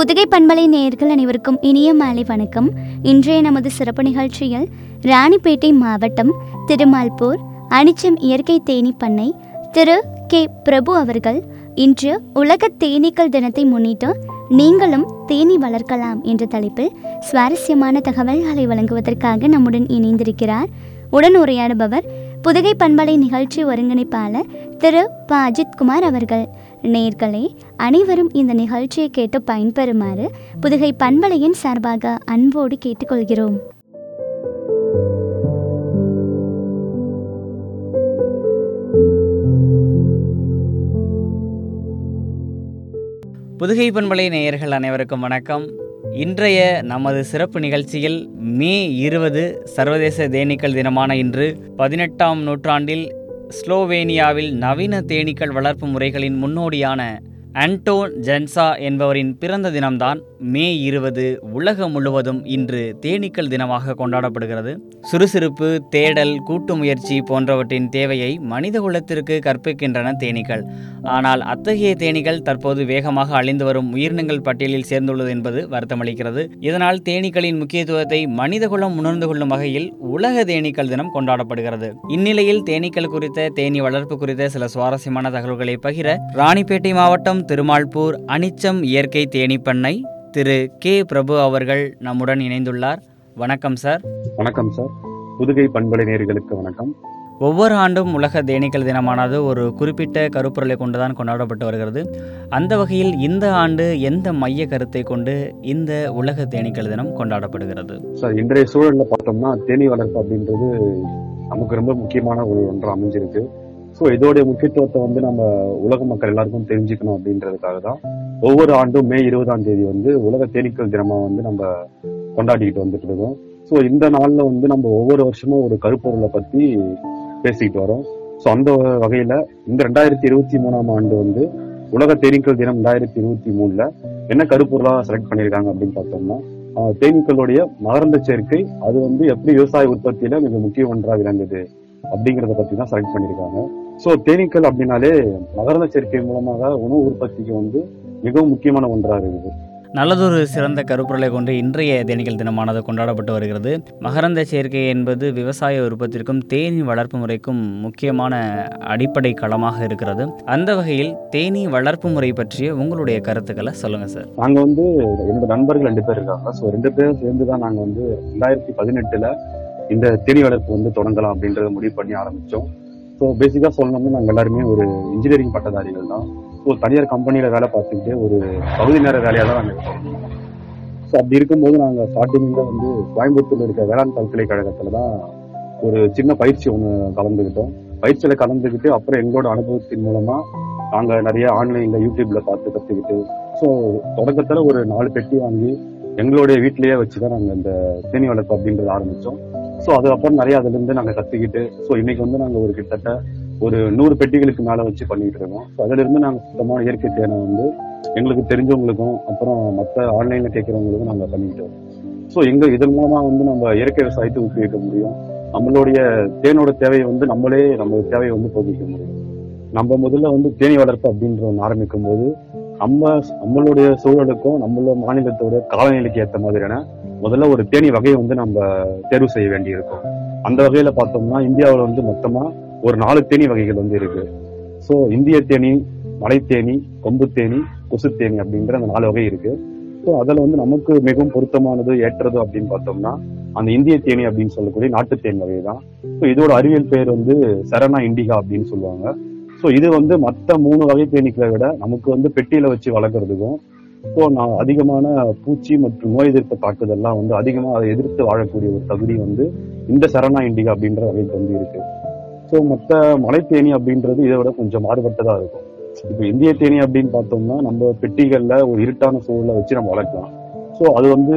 புதுகை பண்பலை நேயர்கள் அனைவருக்கும் இனிய மாலை வணக்கம் இன்றைய நமது சிறப்பு நிகழ்ச்சியில் ராணிப்பேட்டை மாவட்டம் திருமால்பூர் அனிச்சம் இயற்கை தேனி பண்ணை திரு கே பிரபு அவர்கள் இன்று உலக தேனீக்கள் தினத்தை முன்னிட்டு நீங்களும் தேனி வளர்க்கலாம் என்ற தலைப்பில் சுவாரஸ்யமான தகவல்களை வழங்குவதற்காக நம்முடன் இணைந்திருக்கிறார் உடன் உரையாடுபவர் புதுகை பண்பலை நிகழ்ச்சி ஒருங்கிணைப்பாளர் திரு ப அஜித்குமார் அவர்கள் நேர்களே அனைவரும் இந்த நிகழ்ச்சியை கேட்டு பயன்பெறுமாறு புதுகை பண்பலையின் சார்பாக அன்போடு கேட்டுக்கொள்கிறோம் புதுகை பண்பலை நேயர்கள் அனைவருக்கும் வணக்கம் இன்றைய நமது சிறப்பு நிகழ்ச்சியில் மே இருபது சர்வதேச தேனீக்கள் தினமான இன்று பதினெட்டாம் நூற்றாண்டில் ஸ்லோவேனியாவில் நவீன தேனீக்கள் வளர்ப்பு முறைகளின் முன்னோடியான ஆண்டோன் ஜென்சா என்பவரின் பிறந்த தினம்தான் மே இருபது உலகம் முழுவதும் இன்று தேனீக்கள் தினமாக கொண்டாடப்படுகிறது சுறுசுறுப்பு தேடல் கூட்டு முயற்சி போன்றவற்றின் தேவையை மனித குலத்திற்கு கற்பிக்கின்றன தேனீக்கள் ஆனால் அத்தகைய தேனீக்கள் தற்போது வேகமாக அழிந்து வரும் உயிரினங்கள் பட்டியலில் சேர்ந்துள்ளது என்பது வருத்தமளிக்கிறது இதனால் தேனீக்களின் முக்கியத்துவத்தை மனிதகுலம் உணர்ந்து கொள்ளும் வகையில் உலக தேனீக்கள் தினம் கொண்டாடப்படுகிறது இந்நிலையில் தேனீக்கள் குறித்த தேனீ வளர்ப்பு குறித்த சில சுவாரஸ்யமான தகவல்களை பகிர ராணிப்பேட்டை மாவட்டம் திருமால்பூர் அனிச்சம் இயற்கை தேனீ பண்ணை திரு கே பிரபு அவர்கள் நம்முடன் இணைந்துள்ளார் வணக்கம் சார் வணக்கம் சார் புதுகை பண்பலை நேயர்களுக்கு வணக்கம் ஒவ்வொரு ஆண்டும் உலக தேனீக்கள் தினமானது ஒரு குறிப்பிட்ட கருப்பொருளை கொண்டுதான் கொண்டாடப்பட்டு வருகிறது அந்த வகையில் இந்த ஆண்டு எந்த மைய கருத்தை கொண்டு இந்த உலக தேனீக்கள் தினம் கொண்டாடப்படுகிறது சார் இன்றைய சூழல்ல பார்த்தோம்னா தேனீ வளர்ப்பு அப்படின்றது நமக்கு ரொம்ப முக்கியமான ஒரு ஒன்று அமைஞ்சிருக்கு ஸோ இதோடைய முக்கியத்துவத்தை வந்து நம்ம உலக மக்கள் எல்லாருக்கும் தெரிஞ்சுக்கணும் அப்படின்றதுக்காக தான் ஒவ்வொரு ஆண்டும் மே இருபதாம் தேதி வந்து உலக தேனீக்கள் தினமா வந்து நம்ம கொண்டாடிக்கிட்டு வந்துட்டு இருக்கோம் ஸோ இந்த நாள்ல வந்து நம்ம ஒவ்வொரு வருஷமும் ஒரு கருப்பொருளை பத்தி பேசிக்கிட்டு வரோம் ஸோ அந்த வகையில இந்த ரெண்டாயிரத்தி இருபத்தி மூணாம் ஆண்டு வந்து உலக தேனீக்கள் தினம் ரெண்டாயிரத்தி இருபத்தி மூணுல என்ன கருப்பொருளா செலக்ட் பண்ணியிருக்காங்க அப்படின்னு பார்த்தோம்னா ஆஹ் தேனீக்களுடைய மகரந்த சேர்க்கை அது வந்து எப்படி விவசாய உற்பத்தியில மிக முக்கிய ஒன்றா விளங்குது அப்படிங்கறத பத்தி தான் செலக்ட் பண்ணியிருக்காங்க ஸோ தேனீக்கள் அப்படின்னாலே மகரந்த சேர்க்கை மூலமாக உணவு உற்பத்திக்கு வந்து மிகவும் முக்கியமான ஒன்றா இருக்குது நல்லதொரு சிறந்த கருப்பொருளை கொண்டு இன்றைய தேனீக்கள் தினமானது கொண்டாடப்பட்டு வருகிறது மகரந்த சேர்க்கை என்பது விவசாய உற்பத்திற்கும் தேனீ வளர்ப்பு முறைக்கும் முக்கியமான அடிப்படை களமாக இருக்கிறது அந்த வகையில் தேனீ வளர்ப்பு முறை பற்றிய உங்களுடைய கருத்துக்களை சொல்லுங்க சார் நாங்க வந்து என்னோட நண்பர்கள் ரெண்டு பேர் இருக்காங்க ஸோ ரெண்டு பேரும் சேர்ந்து தான் நாங்க வந்து ரெண்டாயிரத்தி பதினெட்டுல இந்த தேனி வளர்ப்பு வந்து தொடங்கலாம் அப்படின்றத முடிவு பண்ணி ஆரம்பிச்சோம் ஸோ பேசிக்கா சொல்லணும்னா நாங்க எல்லாருமே ஒரு இன்ஜினியரிங் பட்டதாரிகள் தான் ஸோ தனியார் கம்பெனியில வேலை பார்த்துக்கிட்டு ஒரு பகுதி நேர வேலையா தான் நாங்கள் இருக்கோம் ஸோ அப்படி இருக்கும்போது நாங்க ஸ்டார்டிங்ல வந்து கோயம்புத்தூர்ல இருக்க வேளாண் பல்கலைக்கழகத்துல தான் ஒரு சின்ன பயிற்சி ஒன்று கலந்துக்கிட்டோம் பயிற்சியில கலந்துக்கிட்டு அப்புறம் எங்களோட அனுபவத்தின் மூலமா நாங்க நிறைய ஆன்லைன்ல யூடியூப்ல பார்த்து கத்துக்கிட்டு ஸோ தொடக்கத்துல ஒரு நாலு பெட்டி வாங்கி எங்களுடைய வீட்டிலேயே வச்சுதான் நாங்க இந்த தேனி வளர்ப்பு அப்படின்றத ஆரம்பிச்சோம் ஸோ அதுக்கப்புறம் நிறைய அதுல இருந்து நாங்க கத்துக்கிட்டு ஸோ இன்னைக்கு வந்து நாங்க ஒரு கிட்டத்தட்ட ஒரு நூறு பெட்டிகளுக்கு மேல வச்சு பண்ணிட்டு இருக்கோம் ஸோ அதுல இருந்து நாங்க சுத்தமான இயற்கை தேனை வந்து எங்களுக்கு தெரிஞ்சவங்களுக்கும் அப்புறம் மற்ற ஆன்லைன்ல கேட்கறவங்களுக்கும் நாங்க பண்ணிக்கிட்டு வரோம் ஸோ எங்க இதன் மூலமா வந்து நம்ம இயற்கை விவசாயத்தை ஊக்குவிக்க முடியும் நம்மளுடைய தேனோட தேவையை வந்து நம்மளே நம்ம தேவையை வந்து போதிக்க முடியும் நம்ம முதல்ல வந்து தேனி வளர்ப்பு அப்படின்ற ஒன்று ஆரம்பிக்கும் போது நம்ம நம்மளுடைய சூழலுக்கும் நம்மளோட மாநிலத்தோட காலநிலைக்கு ஏற்ற மாதிரியான முதல்ல ஒரு தேனி வகையை வந்து நம்ம தேர்வு செய்ய வேண்டியிருக்கும் அந்த வகையில பார்த்தோம்னா இந்தியாவில் வந்து மொத்தமா ஒரு நாலு தேனி வகைகள் வந்து இருக்கு ஸோ இந்திய தேனி மலைத்தேனி கொம்பு தேனி கொசு தேனி அப்படின்ற அந்த நாலு வகை இருக்கு ஸோ அதில் வந்து நமக்கு மிகவும் பொருத்தமானது ஏற்றது அப்படின்னு பார்த்தோம்னா அந்த இந்திய தேனி அப்படின்னு சொல்லக்கூடிய நாட்டுத்தேன் வகை தான் ஸோ இதோட அறிவியல் பெயர் வந்து சரணா இண்டிகா அப்படின்னு சொல்லுவாங்க ஸோ இது வந்து மற்ற மூணு வகை தேனீக்களை விட நமக்கு வந்து பெட்டியில வச்சு வளர்க்குறதுக்கும் ஸோ நான் அதிகமான பூச்சி மற்றும் நோய் எதிர்ப்பு தாக்குதல்லாம் வந்து அதிகமாக அதை எதிர்த்து வாழக்கூடிய ஒரு தகுதி வந்து இந்த சரணா இண்டிகா அப்படின்ற வகைக்கு வந்து இருக்கு ஸோ மற்ற மலைத்தேனி அப்படின்றது இதை விட கொஞ்சம் மாறுபட்டதா இருக்கும் இப்போ இந்திய தேனி அப்படின்னு பார்த்தோம்னா நம்ம பெட்டிகள்ல ஒரு இருட்டான சூழலை வச்சு நம்ம வளர்க்கலாம் ஸோ அது வந்து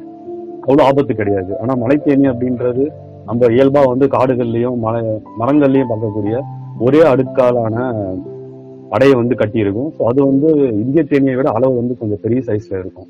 அவ்வளோ ஆபத்து கிடையாது ஆனா மலைத்தேனி அப்படின்றது நம்ம இயல்பா வந்து காடுகள்லயும் மலை மரங்கள்லயும் பார்க்கக்கூடிய ஒரே அடுக்காலான அடையை வந்து கட்டியிருக்கும் ஸோ அது வந்து இந்திய தேனியை விட அளவு வந்து கொஞ்சம் பெரிய சைஸ்ல இருக்கும்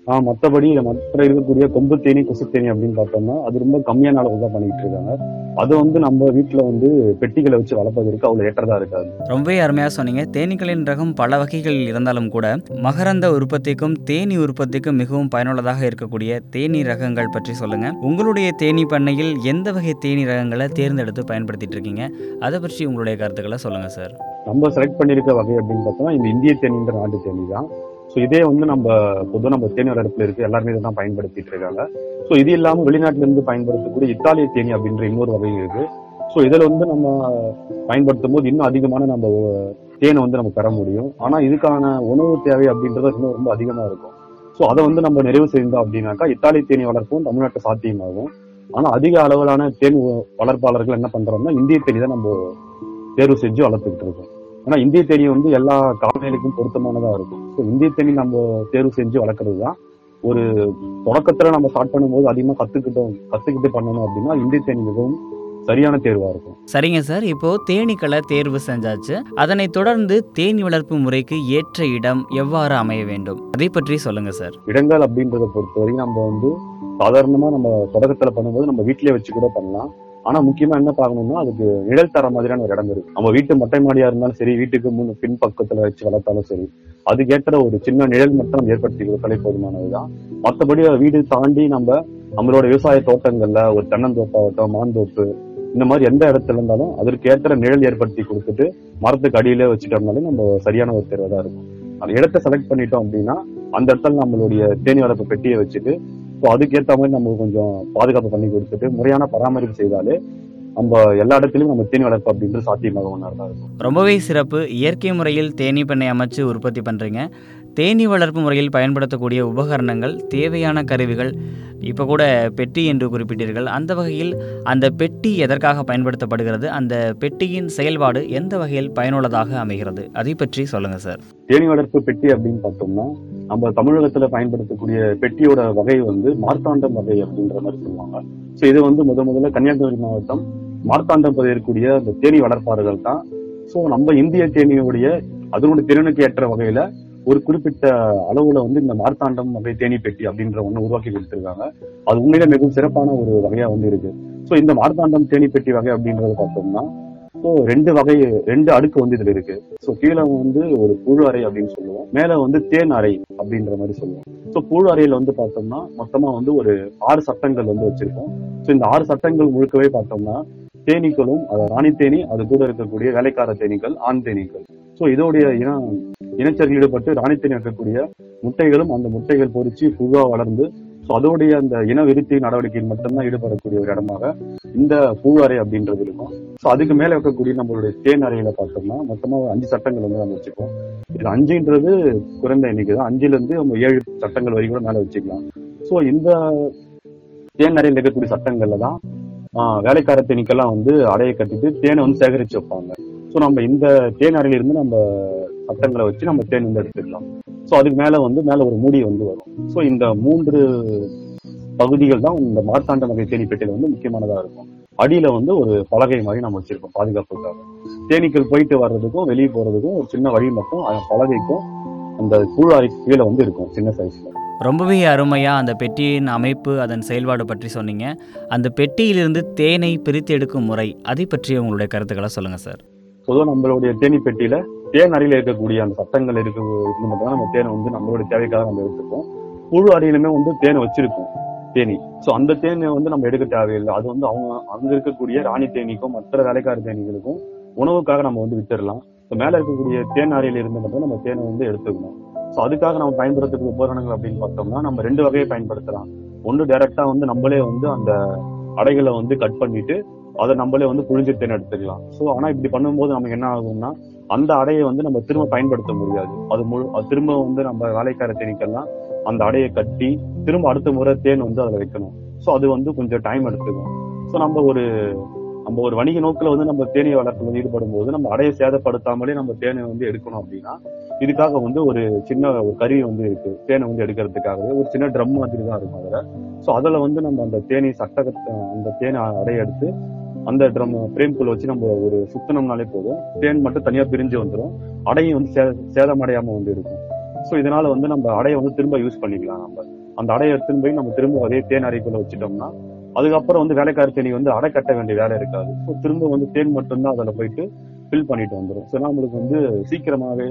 ஆஹ் மத்தபடி மற்ற இருக்கக்கூடிய கொம்பு தேனி கொசு தேனி அப்படின்னு பார்த்தோம்னா அது ரொம்ப கம்மியான அளவு தான் பண்ணிட்டு இருக்காங்க அது வந்து நம்ம வீட்டுல வந்து பெட்டிகளை வச்சு வளர்ப்பதற்கு அவ்வளவு ஏற்றதா இருக்காது ரொம்பவே அருமையாக சொன்னீங்க தேனீக்களின் ரகம் பல வகைகள் இருந்தாலும் கூட மகரந்த உற்பத்திக்கும் தேனீ உற்பத்திக்கும் மிகவும் பயனுள்ளதாக இருக்கக்கூடிய தேனீ ரகங்கள் பற்றி சொல்லுங்க உங்களுடைய தேனீ பண்ணையில் எந்த வகை தேனீ ரகங்களை தேர்ந்தெடுத்து பயன்படுத்திட்டு இருக்கீங்க அதை பற்றி உங்களுடைய கருத்துக்களை சொல்லுங்க சார் நம்ம செலக்ட் பண்ணிருக்க வகை அப்படின்னு பார்த்தோம்னா இந்த இந்திய தேனின்ற நாட்டு தேனி தான் ஸோ இதே வந்து நம்ம பொதுவாக நம்ம தேனி வளர்ப்புல இருக்கு எல்லாருமே இதை தான் பயன்படுத்திட்டு இருக்காங்க ஸோ இது இல்லாம வெளிநாட்டுல இருந்து பயன்படுத்தக்கூடிய இத்தாலிய தேனி அப்படின்ற இன்னொரு வகை இருக்கு ஸோ இதுல வந்து நம்ம பயன்படுத்தும் போது இன்னும் அதிகமான நம்ம தேனை வந்து நம்ம பெற முடியும் ஆனா இதுக்கான உணவு தேவை அப்படின்றது இன்னும் ரொம்ப அதிகமா இருக்கும் ஸோ அதை வந்து நம்ம நிறைவு செய்தோம் அப்படின்னாக்கா இத்தாலிய தேனி வளர்ப்பும் தமிழ்நாட்டில் சாத்தியமாகும் ஆனா அதிக அளவிலான தேன் வ- வளர்ப்பாளர்கள் என்ன பண்றோம்னா இந்திய தேனி தான் நம்ம தேர்வு செஞ்சு வளர்த்துக்கிட்டு இருக்கோம் ஆனா இந்திய தேனி வந்து எல்லா காலநிலைக்கும் பொருத்தமானதா இருக்கும் ஸோ இந்திய தேனி நம்ம தேர்வு செஞ்சு வளர்க்கறது தான் ஒரு தொடக்கத்துல நம்ம ஸ்டார்ட் பண்ணும்போது அதிகமா கத்துக்கிட்டோம் கத்துக்கிட்டு பண்ணணும் அப்படின்னா இந்திய தேனி மிகவும் சரியான தேர்வா இருக்கும் சரிங்க சார் இப்போ தேனீக்களை தேர்வு செஞ்சாச்சு அதனைத் தொடர்ந்து தேனீ வளர்ப்பு முறைக்கு ஏற்ற இடம் எவ்வாறு அமைய வேண்டும் அதை பற்றி சொல்லுங்க சார் இடங்கள் அப்படின்றத பொறுத்த வரைக்கும் நம்ம வந்து சாதாரணமா நம்ம தொடக்கத்துல பண்ணும்போது நம்ம வீட்டிலேயே வச்சு கூட பண்ணலாம் ஆனா முக்கியமா என்ன பார்க்கணும்னா அதுக்கு நிழல் தர மாதிரியான ஒரு இடம் இருக்கு நம்ம வீட்டு மொட்டை மாடியா இருந்தாலும் சரி வீட்டுக்கு முன் பின் பக்கத்துல வச்சு வளர்த்தாலும் சரி அதுக்கேற்ற ஒரு சின்ன நிழல் மட்டும் நம்ம ஏற்படுத்தி கொடுத்தாலே போதுமானதுதான் மற்றபடி வீடு தாண்டி நம்ம நம்மளோட விவசாய தோட்டங்கள்ல ஒரு தென்னந்தோப்பாகட்டும் மாந்தோப்பு இந்த மாதிரி எந்த இடத்துல இருந்தாலும் அதற்கு ஏற்ற நிழல் ஏற்படுத்தி கொடுத்துட்டு மரத்துக்கு அடியிலே வச்சுட்டோம்னாலே நம்ம சரியான ஒரு தேர்வா தான் இருக்கும் அந்த இடத்த செலக்ட் பண்ணிட்டோம் அப்படின்னா அந்த இடத்துல நம்மளுடைய தேனி வளர்ப்பு பெட்டியை வச்சுட்டு ஸோ அதுக்கேற்ற மாதிரி நம்ம கொஞ்சம் பாதுகாப்பு பண்ணி கொடுத்துட்டு முறையான பராமரிப்பு செய்தாலே நம்ம எல்லா இடத்துலயும் நம்ம தேனி வளர்ப்பு அப்படின்றது சாத்தியமாக ஒன்றா தான் இருக்கும் ரொம்பவே சிறப்பு இயற்கை முறையில் தேனீ பண்ணை அமைச்சு உற்பத்தி பண்ணுறீங்க தேனீ வளர்ப்பு முறையில் பயன்படுத்தக்கூடிய உபகரணங்கள் தேவையான கருவிகள் இப்போ கூட பெட்டி என்று குறிப்பிட்டீர்கள் அந்த வகையில் அந்த பெட்டி எதற்காக பயன்படுத்தப்படுகிறது அந்த பெட்டியின் செயல்பாடு எந்த வகையில் பயனுள்ளதாக அமைகிறது அதை பற்றி சொல்லுங்கள் சார் தேனி வளர்ப்பு பெட்டி அப்படின்னு பார்த்தோம்னா நம்ம தமிழகத்துல பயன்படுத்தக்கூடிய பெட்டியோட வகை வந்து மார்த்தாண்டம் வகை அப்படின்ற மாதிரி சொல்லுவாங்க ஸோ இது வந்து முத முதல்ல கன்னியாகுமரி மாவட்டம் மார்த்தாண்டம் பகுதியில் இருக்கக்கூடிய அந்த தேனி வளர்ப்பாளர்கள் தான் ஸோ நம்ம இந்திய தேனியுடைய அதனுடைய திறனுக்கு ஏற்ற வகையில ஒரு குறிப்பிட்ட அளவுல வந்து இந்த மார்த்தாண்டம் வகை தேனி பெட்டி அப்படின்ற ஒண்ணு உருவாக்கி கொடுத்திருக்காங்க அது உண்மையில மிகவும் சிறப்பான ஒரு வகையா வந்து இருக்கு ஸோ இந்த மார்த்தாண்டம் தேனி பெட்டி வகை அப்படின்றத பார்த்தோம்னா ஸோ ரெண்டு வகை ரெண்டு அடுக்கு வந்து இதுல இருக்கு ஸோ கீழே வந்து ஒரு புழு அறை அப்படின்னு சொல்லுவோம் மேல வந்து தேன் அறை அப்படின்ற மாதிரி சொல்லுவோம் ஸோ புழு அறையில வந்து பார்த்தோம்னா மொத்தமா வந்து ஒரு ஆறு சட்டங்கள் வந்து வச்சிருக்கோம் ஸோ இந்த ஆறு சட்டங்கள் முழுக்கவே பார்த்தோம்னா தேனீக்களும் அது ராணி தேனி அது கூட இருக்கக்கூடிய வேலைக்கார தேனீக்கள் ஆண் தேனீக்கள் ஸோ இதோடைய இனம் இனச்சரில் ஈடுபட்டு ராணி தேனி இருக்கக்கூடிய முட்டைகளும் அந்த முட்டைகள் பொறிச்சு புழுவா வளர்ந்து ஸோ அதோடைய அந்த இன விருத்தி நடவடிக்கையில் மட்டும்தான் ஈடுபடக்கூடிய ஒரு இடமாக இந்த புழு அறை அப்படின்றது இருக்கும் ஸோ அதுக்கு மேல இருக்கக்கூடிய நம்மளுடைய தேன் அறையில பார்த்தோம்னா மொத்தமா ஒரு அஞ்சு சட்டங்கள் வந்து நம்ம வச்சுக்கோம் இது அஞ்சுன்றது குறைந்த எண்ணிக்கை தான் அஞ்சுல இருந்து நம்ம ஏழு சட்டங்கள் வரைக்கும் கூட மேல வச்சுக்கலாம் ஸோ இந்த தேன் அறையில் இருக்கக்கூடிய சட்டங்கள்ல தான் ஆஹ், வேலைக்கார தேனீக்கெல்லாம் வந்து அடையை கட்டிட்டு தேனை வந்து சேகரிச்சு வைப்பாங்க ஸோ நம்ம இந்த தேன் அறையில இருந்து நம்ம சட்டங்களை வச்சு நம்ம தேன் வந்து எடுத்துக்கலாம் ஸோ அதுக்கு மேல வந்து மேல ஒரு மூடி வந்து வரும் ஸோ இந்த மூன்று பகுதிகள் தான் இந்த மார்த்தாண்ட வகை தேனி பெட்டியில வந்து முக்கியமானதா இருக்கும் அடியில வந்து ஒரு பலகை மாதிரி நம்ம வச்சிருக்கோம் பாதுகாப்புக்காக தேனீக்கள் போயிட்டு வர்றதுக்கும் வெளியே போறதுக்கும் ஒரு சின்ன வழி மட்டும் அந்த பலகைக்கும் அந்த கூழாரி கீழே வந்து இருக்கும் சின்ன சைஸ்ல ரொம்பவே அருமையாக அந்த பெட்டியின் அமைப்பு அதன் செயல்பாடு பற்றி சொன்னீங்க அந்த பெட்டியிலிருந்து தேனை பிரித்து எடுக்கும் முறை அதை பற்றி உங்களுடைய கருத்துக்களை சொல்லுங்கள் சார் பொதுவாக நம்மளுடைய தேனி பெட்டியில தேன் அறையில இருக்கக்கூடிய அந்த சட்டங்கள் இருக்க இது மட்டும் தான் நம்ம தேனை வந்து நம்மளுடைய தேவைக்காக நம்ம எடுத்துப்போம் புழு அறையிலுமே வந்து தேனை வச்சிருக்கோம் தேனி ஸோ அந்த தேனை வந்து நம்ம எடுக்க தேவையில்லை அது வந்து அவங்க அங்க இருக்கக்கூடிய ராணி தேனீக்கும் மற்ற வேலைக்கார தேனீகளுக்கும் உணவுக்காக நம்ம வந்து வித்துடலாம் ஸோ மேல இருக்கக்கூடிய தேன் அறையில இருந்து மட்டும் நம்ம தேனை வந்து எடுத்துக்கணும் ஸோ அதுக்காக நம்ம பயன்படுத்தக்கூடிய உபகரணங்கள் அப்படின்னு பார்த்தோம்னா நம்ம ரெண்டு வகையை பயன்படுத்தலாம் ஒன்று டைரக்டா வந்து நம்மளே வந்து அந்த அடைகளை வந்து கட் பண்ணிட்டு அதை நம்மளே வந்து புழிஞ்சு தேன் எடுத்துக்கலாம் ஸோ ஆனா இப்படி பண்ணும்போது நமக்கு என்ன ஆகும்னா அந்த அடையை வந்து நம்ம திரும்ப பயன்படுத்த முடியாது அது முழு அது திரும்ப வந்து நம்ம வேலைக்கார தேனீக்கெல்லாம் அந்த அடையை கட்டி திரும்ப அடுத்த முறை தேன் வந்து அதில் வைக்கணும் ஸோ அது வந்து கொஞ்சம் டைம் எடுத்துக்கும் ஸோ நம்ம ஒரு நம்ம ஒரு வணிக நோக்கில் வந்து நம்ம தேனியை வளர்ப்புல ஈடுபடும் போது நம்ம அடையை சேதப்படுத்தாமலே நம்ம தேனை வந்து எடுக்கணும் அப்படின்னா இதுக்காக வந்து ஒரு சின்ன ஒரு கருவி வந்து இருக்கு தேனை வந்து எடுக்கிறதுக்காகவே ஒரு சின்ன ட்ரம் மாதிரி தான் இருக்கும் அதுல ஸோ அதில் வந்து நம்ம அந்த தேனி சட்டகத்தை அந்த தேனை அடையை எடுத்து அந்த ட்ரம் பிரேம்குள்ள வச்சு நம்ம ஒரு சுத்தனம்னாலே போதும் தேன் மட்டும் தனியா பிரிஞ்சு வந்துடும் அடையும் வந்து சே சேதமடையாம வந்து இருக்கும் ஸோ இதனால வந்து நம்ம அடையை வந்து திரும்ப யூஸ் பண்ணிக்கலாம் நம்ம அந்த அடையை எடுத்துன்னு போய் நம்ம திரும்ப அதே தேன் அறைக்குள்ள வச்சுட்டோம்னா அதுக்கப்புறம் வந்து வேலைக்கார தேனி வந்து அடை கட்ட வேண்டிய வேலை இருக்காது ஸோ திரும்ப வந்து தேன் மட்டும்தான் அதில் போயிட்டு ஃபில் பண்ணிட்டு வந்துடும் ஸோ நம்மளுக்கு வந்து சீக்கிரமாவே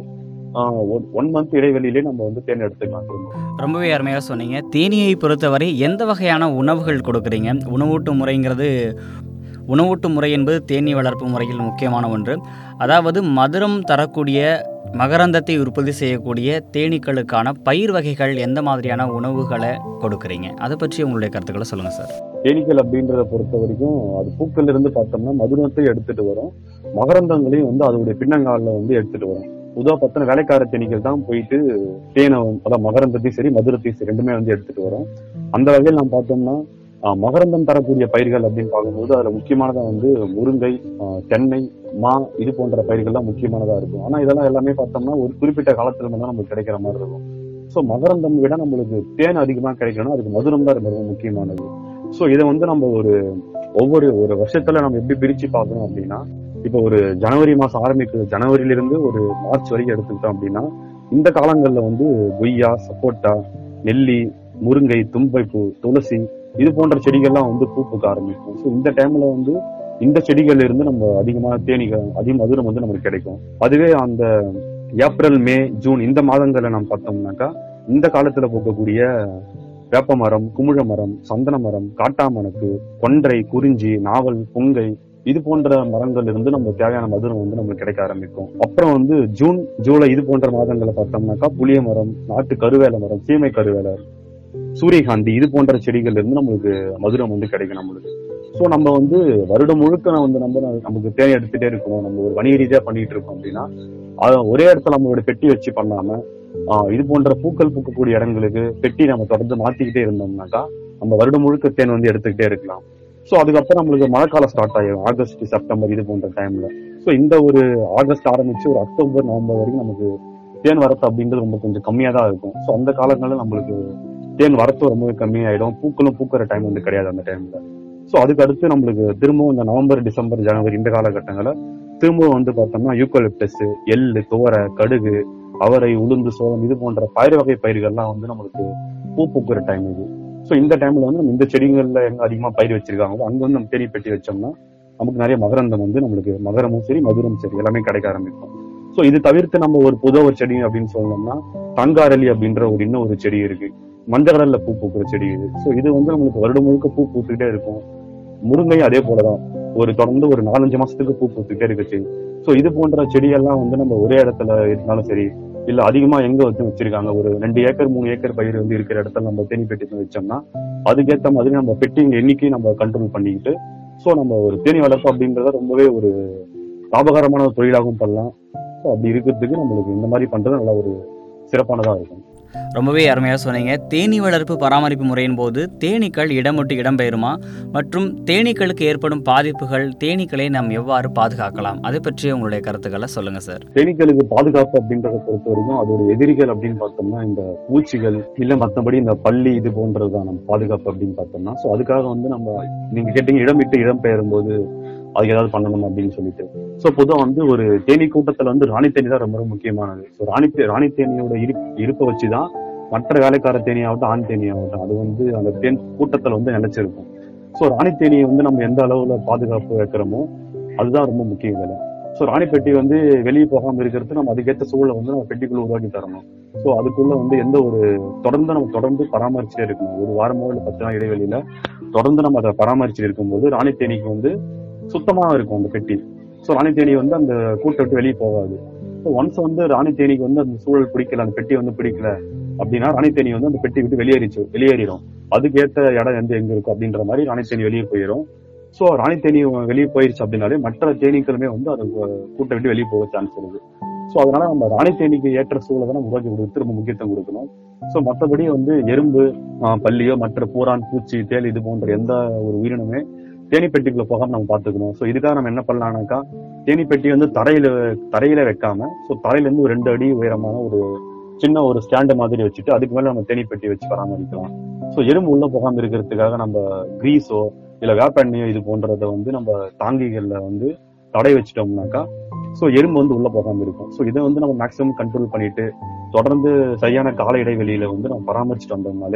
ஒன் மந்த் இடைவெளியிலே நம்ம வந்து தேன் எடுத்துக்கலாம் திரும்ப ரொம்பவே அருமையாக சொன்னீங்க தேனியை பொறுத்தவரை எந்த வகையான உணவுகள் கொடுக்குறீங்க உணவூட்டும் முறைங்கிறது உணவூட்டும் முறை என்பது தேனீ வளர்ப்பு முறையில் முக்கியமான ஒன்று அதாவது மதுரம் தரக்கூடிய மகரந்தத்தை உற்பத்தி செய்யக்கூடிய தேனீக்களுக்கான பயிர் வகைகள் எந்த மாதிரியான உணவுகளை கொடுக்குறீங்க அதை பற்றி உங்களுடைய கருத்துக்களை சொல்லுங்கள் சார் தேனீக்கள் அப்படின்றத பொறுத்த வரைக்கும் அது பூக்கள்ல இருந்து பார்த்தோம்னா மதுரத்தை எடுத்துட்டு வரும் மகரந்தங்களையும் வந்து அதோடைய பின்னங்காலில் வந்து எடுத்துட்டு வரும் உதவ பார்த்தோன்னா வேலைக்கார தேனீக்கள் தான் போயிட்டு தேனை அதாவது மகரந்தத்தையும் சரி மதுரத்தையும் சரி ரெண்டுமே வந்து எடுத்துட்டு வரும் அந்த வகையில் நம்ம பார்த்தோம்னா ஆஹ், மகரந்தம் தரக்கூடிய பயிர்கள் அப்படின்னு பார்க்கும்போது அதுல முக்கியமானதா வந்து முருங்கை ஆஹ், தென்னை மா இது போன்ற பயிர்கள் தான் முக்கியமானதா இருக்கும் ஆனா இதெல்லாம் எல்லாமே பார்த்தோம்னா ஒரு குறிப்பிட்ட காலத்துல மட்டும் தான் நமக்கு கிடைக்கிற மாதிரி இருக்கும் ஸோ மகரந்தம் விட நம்மளுக்கு தேன் அதிகமா கிடைக்கணும்னா அதுக்கு மதுரம் தான் ரொம்ப முக்கியமானது ஸோ இதை வந்து நம்ம ஒரு ஒவ்வொரு ஒரு வருஷத்துல நம்ம எப்படி பிரிச்சு பார்க்கணும் அப்படின்னா இப்போ ஒரு ஜனவரி மாசம் ஆரம்பிக்குது ஜனவரியில இருந்து ஒரு மார்ச் வரைக்கும் எடுத்துக்கிட்டோம் அப்படின்னா இந்த காலங்கள்ல வந்து கொய்யா சப்போட்டா நெல்லி முருங்கை தும்பைப்பூ துளசி இது போன்ற செடிகள்லாம் வந்து பூ பூக்க ஆரம்பிக்கும் ஸோ இந்த டைம்ல வந்து இந்த செடிகள்ல இருந்து நம்ம அதிகமான தேனீகள் அதிக மதுரம் வந்து நமக்கு கிடைக்கும் அதுவே அந்த ஏப்ரல் மே ஜூன் இந்த மாதங்கள்ல நம்ம பார்த்தோம்னாக்கா இந்த காலத்துல பூக்கக்கூடிய வேப்ப மரம் குமுழ மரம் சந்தன மரம் காட்டாமணக்கு கொன்றை குறிஞ்சி நாவல் புங்கை இது போன்ற மரங்கள் இருந்து நம்ம தேவையான மதுரம் வந்து நமக்கு கிடைக்க ஆரம்பிக்கும் அப்புறம் வந்து ஜூன் ஜூலை இது போன்ற மாதங்களை பார்த்தோம்னாக்கா புளிய மரம் நாட்டு கருவேல மரம் சீமை கருவேலை சூரியகாந்தி இது போன்ற செடிகள்ல இருந்து நம்மளுக்கு மதுரம் வந்து கிடைக்கும் நம்மளுக்கு ஸோ நம்ம வந்து வருடம் முழுக்க வந்து நம்ம நமக்கு தேவை எடுத்துட்டே இருக்கணும் நம்ம ஒரு வணிக ரீதியா பண்ணிட்டு இருக்கோம் அப்படின்னா அதை ஒரே இடத்துல நம்மளோட பெட்டி வச்சு பண்ணாம ஆஹ் இது போன்ற பூக்கள் பூக்கக்கூடிய இடங்களுக்கு பெட்டி நம்ம தொடர்ந்து மாத்திக்கிட்டே இருந்தோம்னாக்கா நம்ம வருடம் முழுக்க தேன் வந்து எடுத்துக்கிட்டே இருக்கலாம் ஸோ அதுக்கப்புறம் நம்மளுக்கு மழைக்காலம் ஸ்டார்ட் ஆயிடும் ஆகஸ்ட் செப்டம்பர் இது போன்ற டைம்ல ஸோ இந்த ஒரு ஆகஸ்ட் ஆரம்பிச்சு ஒரு அக்டோபர் நவம்பர் வரைக்கும் நமக்கு தேன் வரத்து அப்படின்றது ரொம்ப கொஞ்சம் கம்மியா தான் இருக்கும் ஸோ அந்த காலங்களில் நம்மளுக்கு தேன் வரத்து ரொம்பவே கம்மியாயிடும் பூக்களும் பூக்கிற டைம் வந்து கிடையாது அந்த டைம்ல ஸோ அதுக்கு அடுத்து நம்மளுக்கு திரும்பவும் இந்த நவம்பர் டிசம்பர் ஜனவரி இந்த காலகட்டங்களில் திரும்பவும் வந்து பார்த்தோம்னா யூக்கலிப்டஸ் எள்ளு துவரை கடுகு அவரை உளுந்து சோளம் இது போன்ற பயிர் வகை பயிர்கள்லாம் வந்து நம்மளுக்கு பூ பூக்குற டைம் இது ஸோ இந்த டைம்ல வந்து நம்ம இந்த செடிகள்ல எங்க அதிகமா பயிர் வச்சிருக்காங்களோ அங்க வந்து நம்ம தேடி பெட்டி வச்சோம்னா நமக்கு நிறைய மகரந்தம் வந்து நம்மளுக்கு மகரமும் சரி மதுரம் சரி எல்லாமே கிடைக்க ஆரம்பிக்கும் ஸோ இது தவிர்த்து நம்ம ஒரு புது ஒரு செடி அப்படின்னு சொல்லணும்னா தங்காரலி அப்படின்ற ஒரு இன்னும் ஒரு செடி இருக்கு மஞ்சள் கடல்ல பூ பூக்குற செடி இது ஸோ இது வந்து நம்மளுக்கு வருடம் முழுக்க பூ பூத்துக்கிட்டே இருக்கும் முருங்கை அதே போலதான் ஒரு தொடர்ந்து ஒரு நாலஞ்சு மாசத்துக்கு பூ பூத்துக்கிட்டே இருக்கு செடி ஸோ இது போன்ற செடியெல்லாம் வந்து நம்ம ஒரே இடத்துல இருந்தாலும் சரி இல்ல அதிகமா எங்க வச்சு வச்சிருக்காங்க ஒரு ரெண்டு ஏக்கர் மூணு ஏக்கர் பயிர் வந்து இருக்கிற இடத்துல நம்ம தேனி பெட்டி வச்சோம்னா அதுக்கேற்ற மாதிரி நம்ம பெட்டிங்க எண்ணிக்கை நம்ம கண்ட்ரோல் பண்ணிக்கிட்டு ஸோ நம்ம ஒரு தேனி வளர்ப்பு அப்படின்றத ரொம்பவே ஒரு லாபகரமான ஒரு தொழிலாகவும் பண்ணலாம் ஸோ அப்படி இருக்கிறதுக்கு நம்மளுக்கு இந்த மாதிரி பண்றது நல்ல ஒரு சிறப்பானதா இருக்கும் ரொம்பவே அருமையாக சொன்னீங்க தேனீ வளர்ப்பு பராமரிப்பு முறையின் போது தேனீக்கள் இடம் விட்டு இடம்பெயருமா மற்றும் தேனீக்களுக்கு ஏற்படும் பாதிப்புகள் தேனீக்களை நாம் எவ்வாறு பாதுகாக்கலாம் அதை பற்றி உங்களுடைய கருத்துக்களை சொல்லுங்க சார் தேனீக்களுக்கு பாதுகாப்பு அப்படின்றத பொறுத்த வரைக்கும் அதோட எதிரிகள் அப்படின்னு பார்த்தோம்னா இந்த பூச்சிகள் இல்ல மத்தபடி இந்த பள்ளி இது போன்றதுதான் நம்ம பாதுகாப்பு அப்படின்னு பார்த்தோம்னா சோ அதுக்காக வந்து நம்ம நீங்க கேட்டீங்க இடம் விட்டு இடம் பெயரும்போது அதுக்கு ஏதாவது பண்ணணும் அப்படின்னு சொல்லிட்டு சோ பொதுவா வந்து ஒரு தேனீ கூட்டத்துல வந்து ராணி தேனி தான் ரொம்ப ரொம்ப முக்கியமானது ஸோ ராணி தே- ராணி தேனியோட இரு இருப்பை வச்சுதான் மற்ற வேலைக்கார தேனியாகட்டும் ஆண் தேனியாகட்டும் அது வந்து அந்த தேன் கூட்டத்துல வந்து நிலைச்சிருக்கும் ஸோ ராணி தேனியை வந்து நம்ம எந்த அளவுல பாதுகாப்பு வைக்கிறோமோ அதுதான் ரொம்ப முக்கியம் இதுல ஸோ ராணி பெட்டி வந்து வெளியே போகாம இருக்கிறது நம்ம அதுக்கேற்ற சூழலை வந்து நம்ம பெட்டிக்குள்ள உருவாக்கி தரணும் ஸோ அதுக்குள்ள வந்து எந்த ஒரு தொடர்ந்து நம்ம தொடர்ந்து பராமரிச்சுட்டே இருக்கணும் ஒரு வாரமோ இல்லை பத்து நாள் இடைவெளியில தொடர்ந்து நம்ம அதை பராமரிச்சுட்டு இருக்கும்போது ராணி தேனிக்கு வந்து சுத்தமா இருக்கும் அந்த பெட்டி ஸோ ராணி தேனி வந்து அந்த கூட்டை விட்டு வெளியே போகாது ஸோ ஒன்ஸ் வந்து ராணி தேனிக்கு வந்து அந்த சூழல் பிடிக்கல அந்த பெட்டி வந்து பிடிக்கல அப்படின்னா ராணி தேனி வந்து அந்த பெட்டி விட்டு வெளியேறிச்சு வெளியேறிடும் அதுக்கேற்ற இடம் வந்து எங்க இருக்கும் அப்படின்ற மாதிரி ராணி தேனி வெளியே போயிடும் ஸோ ராணி தேனி வெளியே போயிருச்சு அப்படின்னாலே மற்ற தேனீக்களுமே வந்து அது கூட்டை விட்டு வெளியே போக சான்ஸ் இருக்கு ஸோ அதனால நம்ம ராணி தேனிக்கு ஏற்ற சூழலை தான் நம்ம உருவாக்கி கொடுத்து ரொம்ப முக்கியத்துவம் கொடுக்கணும் ஸோ மற்றபடி வந்து எறும்பு ஆஹ், பல்லியோ மற்ற பூரான் பூச்சி தேள் இது போன்ற எந்த ஒரு உயிரினமே தேனி பெட்டிக்குள்ள போகாம நம்ம பாத்துக்கணும் ஸோ இதுக்காக நம்ம என்ன பண்ணலாம்னாக்கா தேனி பெட்டி வந்து தரையில தரையில வைக்காம ஸோ தரையில இருந்து ஒரு ரெண்டு அடி உயரமான ஒரு சின்ன ஒரு ஸ்டாண்டு மாதிரி வச்சுட்டு அதுக்கு மேல நம்ம தேனி பெட்டி வச்சு பராமரிக்கலாம் ஸோ எறும்பு உள்ள போகாம இருக்கிறதுக்காக நம்ம கிரீஸோ இல்ல வேப்பெண்ணையோ இது போன்றதை வந்து நம்ம தாங்கிகள்ல வந்து தடை வச்சிட்டோம்னாக்கா ஸோ எறும்பு வந்து உள்ள போகாம இருக்கும் ஸோ இதை வந்து நம்ம மேக்ஸிமம் கண்ட்ரோல் பண்ணிட்டு தொடர்ந்து சரியான கால இடைவெளியில வந்து நம்ம பராமரிச்சுட்டு வந்தோம்னாலே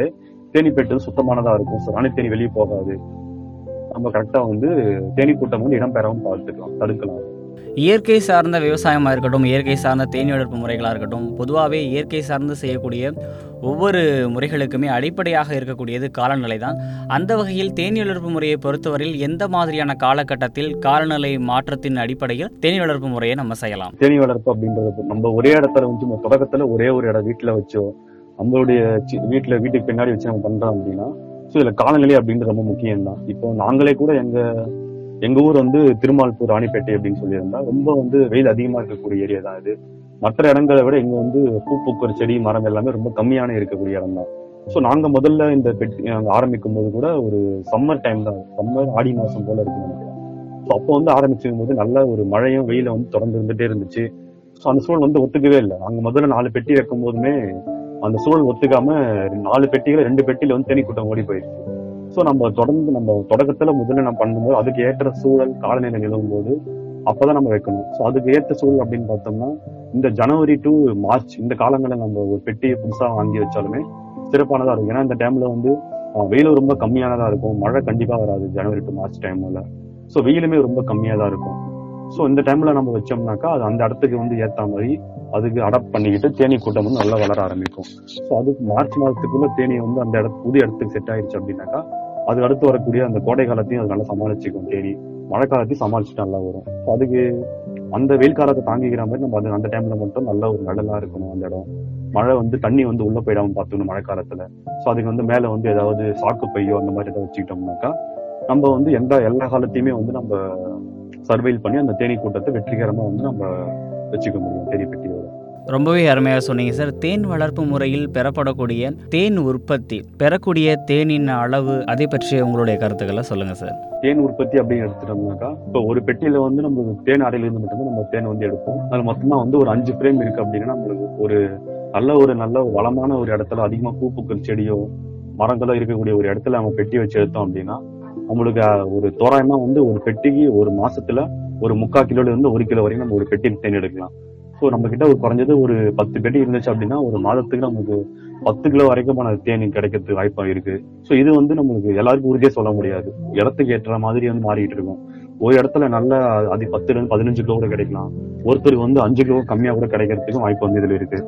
தேனி பெட்டு சுத்தமானதா இருக்கும் ஸோ ராணி தேனி வெளியே போகாது நம்ம கரெக்டா வந்து தேனி கூட்டம் வந்து இடம்பெறாமல் பார்த்துக்கலாம் தடுக்கலாம் இயற்கை சார்ந்த விவசாயமாக இருக்கட்டும் இயற்கை சார்ந்த தேனி வளர்ப்பு முறைகளாக இருக்கட்டும் பொதுவாகவே இயற்கை சார்ந்து செய்யக்கூடிய ஒவ்வொரு முறைகளுக்குமே அடிப்படையாக இருக்கக்கூடியது காலநிலை தான் அந்த வகையில் தேனி வளர்ப்பு முறையை பொறுத்தவரையில் எந்த மாதிரியான காலகட்டத்தில் காலநிலை மாற்றத்தின் அடிப்படையில் தேனி வளர்ப்பு முறையை நம்ம செய்யலாம் தேனி வளர்ப்பு அப்படின்றது நம்ம ஒரே இடத்துல வந்து நம்ம தொடக்கத்துல ஒரே ஒரு இடம் வீட்டுல வச்சோ நம்மளுடைய சி- வீட்டுல வீட்டுக்கு பின்னாடி வச்சு நம்ம பண்றோம் அப்படின்னா ஸோ இதுல காலநிலை அப்படின்றது ரொம்ப முக்கியம் தான் இப்போ நாங்களே கூட எங்க எங்க ஊர் வந்து திருமால்பூர் ராணிப்பேட்டை அப்படின்னு சொல்லியிருந்தா ரொம்ப வந்து வெயில் அதிகமா இருக்கக்கூடிய ஏரியா தான் இது மற்ற இடங்களை விட இங்க வந்து பூ பூக்கிற செடி மரம் எல்லாமே ரொம்ப கம்மியான இருக்கக்கூடிய இடம் தான் ஸோ நாங்க முதல்ல இந்த பெட்டி நாங்க ஆரம்பிக்கும் போது கூட ஒரு சம்மர் டைம் தான் சம்மர் ஆடி மாசம் போல இருக்குன்னு நினைக்கிறேன் ஸோ அப்போ வந்து ஆரம்பிச்சுக்கும் போது நல்ல ஒரு மழையும் வெயிலும் வந்து தொடர்ந்து இருந்துட்டே இருந்துச்சு ஸோ அந்த சூழல் வந்து ஒத்துக்கவே இல்லை அங்க முதல்ல நாலு பெட்டி வைக்கும் போதுமே அந்த சூழல் ஒத்துக்காம நாலு பெட்டிகளை ரெண்டு பெட்டியில வந்து தேனி கூட்டம் ஓடி போயிடுச்சு ஸோ நம்ம தொடர்ந்து நம்ம தொடக்கத்துல முதல்ல நம்ம பண்ணும்போது அதுக்கு ஏற்ற சூழல் காலநிலை நிலவும் போது அப்பதான் நம்ம வைக்கணும் ஸோ அதுக்கு ஏற்ற சூழல் அப்படின்னு பார்த்தோம்னா இந்த ஜனவரி டு மார்ச் இந்த காலங்களில் நம்ம ஒரு பெட்டியை புதுசா வாங்கி வச்சாலுமே சிறப்பானதா இருக்கும் ஏன்னா இந்த டைம்ல வந்து அஹ், வெயிலும் ரொம்ப கம்மியானதா இருக்கும் மழை கண்டிப்பா வராது ஜனவரி டு மார்ச் டைம்ல ஸோ வெயிலுமே ரொம்ப கம்மியா தான் இருக்கும் ஸோ இந்த டைம்ல நம்ம வச்சோம்னாக்கா அது அந்த இடத்துக்கு வந்து ஏத்த மாதிரி அதுக்கு அடாப்ட் பண்ணிக்கிட்டு தேனீ கூட்டம் வந்து நல்லா வளர ஆரம்பிக்கும் ஸோ அதுக்கு மார்ச் மாதத்துக்குள்ள தேனி வந்து அந்த இடத்து புது இடத்துக்கு செட் ஆயிடுச்சு அப்படின்னாக்கா அது அடுத்து வரக்கூடிய அந்த கோடை காலத்தையும் அது நல்லா சமாளிச்சுக்கும் தேனி மழை காலத்தையும் சமாளிச்சுட்டு நல்லா வரும் ஸோ அதுக்கு அந்த வெயில் காலத்தை தாங்கிக்கிற மாதிரி நம்ம அது அந்த டைம்ல மட்டும் நல்ல ஒரு நிழலா இருக்கணும் அந்த இடம் மழை வந்து தண்ணி வந்து உள்ள போயிடாம பார்த்துக்கணும் மழை காலத்துல ஸோ அதுக்கு வந்து மேல வந்து ஏதாவது சாக்கு பையோ அந்த மாதிரி ஏதாவது வச்சுக்கிட்டோம்னாக்கா நம்ம வந்து எந்த எல்லா காலத்தையுமே வந்து நம்ம சர்வைல் பண்ணி அந்த தேனீ கூட்டத்தை வெற்றிகரமா வந்து நம்ம வச்சுக்க முடியும் தேனி பெட்டியோட ரொம்பவே அருமையாக சொன்னீங்க சார் தேன் வளர்ப்பு முறையில் பெறப்படக்கூடிய தேன் உற்பத்தி பெறக்கூடிய தேனின் அளவு அதை பற்றிய உங்களுடைய கருத்துக்களை சொல்லுங்கள் சார் தேன் உற்பத்தி அப்படின்னு எடுத்துட்டோம்னாக்கா இப்போ ஒரு பெட்டியில வந்து நம்ம தேன் அறையில இருந்து மட்டும்தான் நம்ம தேன் வந்து எடுப்போம் அதுல மொத்தமா வந்து ஒரு அஞ்சு ஃப்ரேம் இருக்கு அப்படின்னா நம்மளுக்கு ஒரு நல்ல ஒரு நல்ல வளமான ஒரு இடத்துல அதிகமா பூ பூக்கிற செடியோ மரங்களோ இருக்கக்கூடிய ஒரு இடத்துல நம்ம பெட்டி வச்சு எடுத்தோம் அப்படின்னா நம்மளுக்கு அஹ், ஒரு தோராயமா வந்து ஒரு பெட்டிக்கு ஒரு மாசத்துல ஒரு முக்கால் கிலோல இருந்து ஒரு கிலோ வரைக்கும் நம்ம ஒரு பெட்டி தேன் எடுக்கலாம் ஸோ நம்ம கிட்ட ஒரு குறைஞ்சது ஒரு பத்து பெட்டி இருந்துச்சு அப்படின்னா ஒரு மாதத்துக்கு நமக்கு பத்து கிலோ வரைக்குமான தேனி கிடைக்கிறதுக்கு வாய்ப்பு இருக்கு ஸோ இது வந்து நம்மளுக்கு எல்லாருக்கும் உறுதியே சொல்ல முடியாது இடத்துக்கு ஏற்ற மாதிரி வந்து மாறிட்டு இருக்கும் ஒரு இடத்துல நல்ல அது பத்துல இருந்து பதினஞ்சு கிலோ கூட கிடைக்கலாம் ஒருத்தருக்கு வந்து அஞ்சு கிலோ கம்மியா கூட கிடைக்கிறதுக்கும் வாய்ப்பு வந்து இதுல இருக்கு